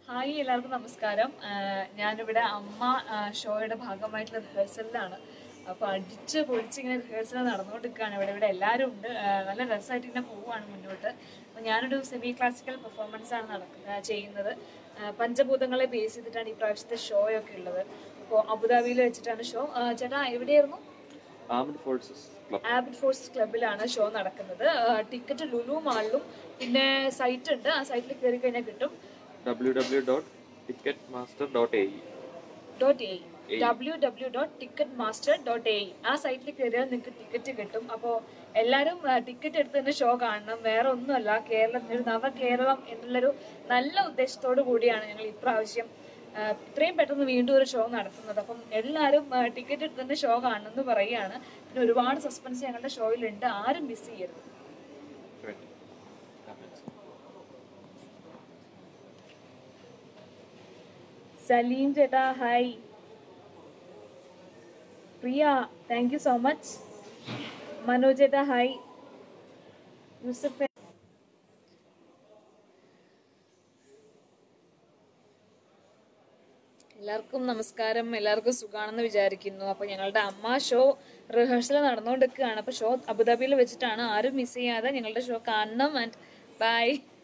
hi എല്ലാവർക്കും നമസ്കാരം ആഹ് ഞാനിവിടെ അമ്മ ആഹ് ഷോയുടെ ഭാഗമായിട്ടുള്ള റിഹേഴ്സലിലാണ് അപ്പോൾ അടിച്ച് പൊളിച്ച് ഇങ്ങനെ റിഹേഴ്സൽ നടന്നുകൊണ്ടിരിക്കുകയാണ് ഇവിടെ ഇവിടെ എല്ലാവരും ഉണ്ട് ആഹ് നല്ല രസമായിട്ട് ഇങ്ങനെ പോവുകയാണ് മുന്നോട്ട് അപ്പോൾ ഞാനൊരു സെമി ക്ലാസിക്കൽ പെർഫോമൻസ് ആണ് നടക്കുന്നത് ചെയ്യുന്നത് ആഹ് പഞ്ചഭൂതങ്ങളെ ബേസ് ചെയ്തിട്ടാണ് ഈ പ്രാവശ്യത്തെ ഷോ ഒക്കെ ഉള്ളത് അപ്പോൾ അബുദാബിയിൽ വെച്ചിട്ടാണ് ഷോ ചേട്ടാ എവിടെയായിരുന്നു ആംഡ് ഫോഴ്സസ് ക്ലബ് ആബിഡ് ഫോഴ്സ് ക്ലബിലാണ് ഷോ നടക്കുന്നത് ടിക്കറ്റ് ലുലു മാളിലും പിന്നെ സൈറ്റ് ഉണ്ട് ആ സൈറ്റിൽ കയറി കഴിഞ്ഞാൽ കിട്ടും W W dot ticket master dot A dot A W W dot ticket master dot A ആ സൈറ്റിൽ കയറിയാൽ നിങ്ങൾക്ക് ടിക്കറ്റ് കിട്ടും അപ്പോൾ എല്ലാവരും ടിക്കറ്റ് എടുത്ത് തന്നെ ഷോ കാണണം വേറെ ഒന്നുമല്ല കേരളത്തിന് ഒരു നവകേരളം എന്നുള്ളൊരു നല്ല ഉദ്ദേശത്തോടു കൂടിയാണ് ഞങ്ങൾ ഇപ്രാവശ്യം ആ, ഇത്രയും പെട്ടെന്ന് വീണ്ടും ഒരു ഷോ നടത്തുന്നത് അപ്പം എല്ലാവരും ടിക്കറ്റ് എടുത്ത് തന്നെ ഷോ കാണണം എന്ന് പറയുകയാണ് പിന്നെ ഒരുപാട് സസ്പെൻസ് ഞങ്ങളുടെ ഷോയിലുണ്ട് ആരും മിസ് ചെയ്യരുത് സലീം ചേട്ടാ hi Priya thank you so much Manoj ചേട്ടാ ഹായ് യൂസഫ് എല്ലാവർക്കും നമസ്കാരം എല്ലാവർക്കും സുഖാണെന്ന് വിചാരിക്കുന്നു അപ്പൊ ഞങ്ങളുടെ അമ്മ ഷോ റിഹേഴ്സൽ നടന്നുകൊണ്ടിരിക്കുകയാണ് അപ്പൊ ഷോ അബുദാബിയിൽ വെച്ചിട്ടാണ് ആരും മിസ് ചെയ്യാതെ ഞങ്ങളുടെ ഷോ കാണണം ആൻഡ് ബൈ